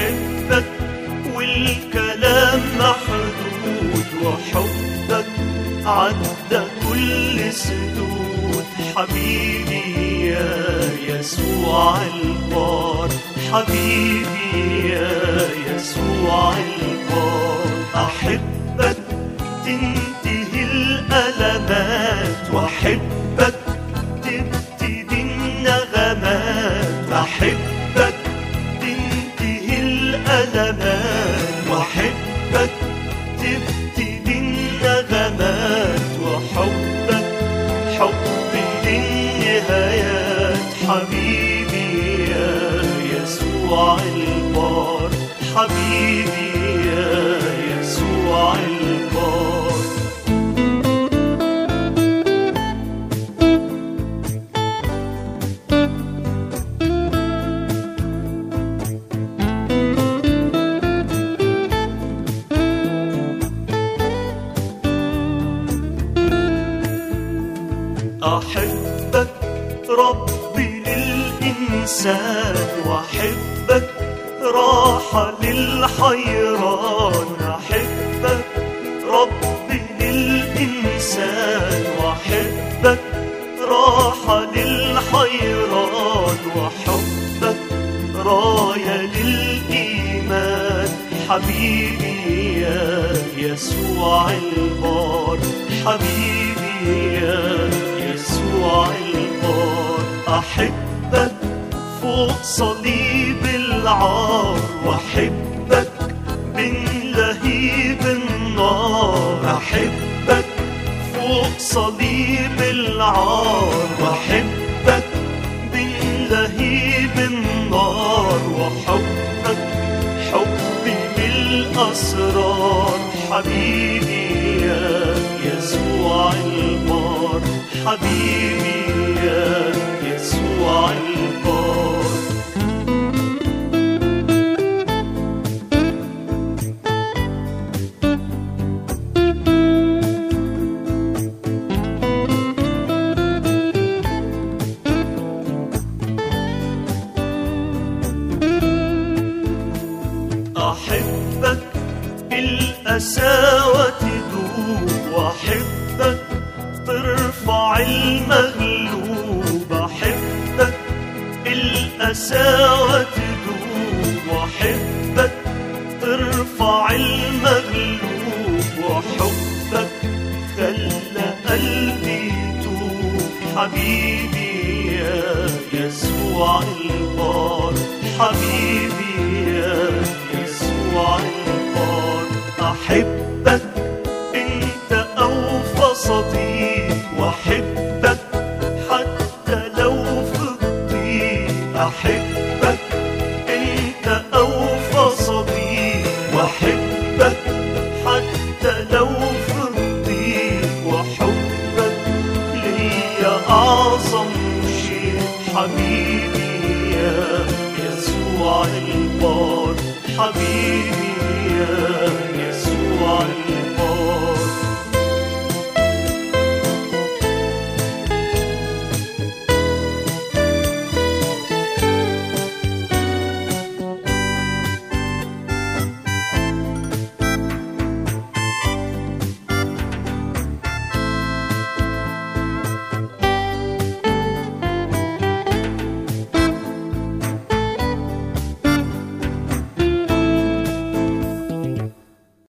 أحبك والكلام محدود وحبك عدى كل سدود حبيبي يا يسوع البار حبيبي يا يسوع البار أحبك تنتهي الألمات وأحبك تبتدي النغمات أحبك تنتهي الألمات وأحبك تبتدي النغمات وحبك حب للنهايات حبيبي يا يسوع البار حبيبي يا يسوع البار أحبك ربي للإنسان وأحبك راحة للحيران أحبك ربي للإنسان وأحبك راحة للحيران وحبك راية للإيمان حبيبي يا يسوع البار حبيبي يا يسوع البار أحبك فوق صليب العار وأحبك من لهيب النار أحبك فوق صليب العار وأحبك من لهيب النار وحبك حبي بالأسرار حبيبي يا يسوع البار حبيبي يا يسوع البار أحبك القساوة تدوب وأحبك ترفع المغلوب أحبك القساوة تدوب وأحبك ترفع المغلوب وحبك خلى قلبي يتوب حبيبي يا يسوع البار حبيبي يا يسوع البار أحبك أنت أوفى صديق وأحبك حتى لو في الضيق أحبك أنت أوفى صديق وأحبك حتى لو في الضيق وحبك ليا أعظم شيء حبيبي يا يسوع البار حبيبي يا يسوع البار